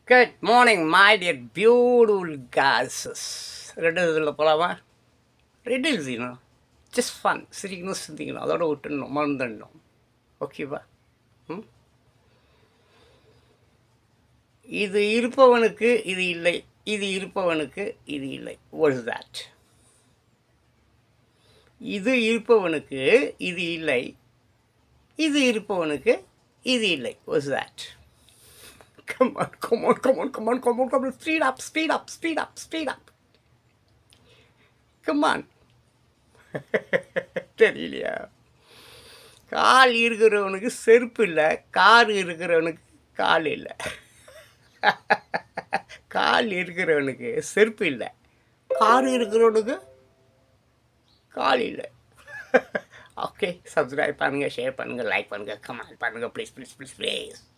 Good morning my dear beautiful girls ரெண்டு இதில் போகலாமா ரெண்டு எழுதிக்கணும் ஜஸ்ட் ஃபன் சிரிக்கணும் சிந்திக்கணும் அதோட விட்டுடணும் மறந்துடணும் ஓகேவா ம் இது இருப்பவனுக்கு இது இல்லை இது இருப்பவனுக்கு இது இல்லை வாட் தட் இது இருப்பவனுக்கு இது இல்லை இது இருப்பவனுக்கு இது இல்லை was that Come on, come on, come on, come on, come on, come on. Speed up, speed up, speed up, speed up. Come on. தெரியலையா கால் இருக்கிறவனுக்கு செருப்பு இல்லை கார் இருக்கிறவனுக்கு கால் இல்லை கால் இருக்கிறவனுக்கு செருப்பு இல்லை கார் இருக்கிறவனுக்கு கால் இல்லை ஓகே சப்ஸ்கிரைப் பண்ணுங்கள் ஷேர் பண்ணுங்கள் லைக் பண்ணுங்கள் கமெண்ட் பண்ணுங்கள் ப்ளீஸ் ப்ளீஸ் ப்ளீஸ் ப்ளீஸ்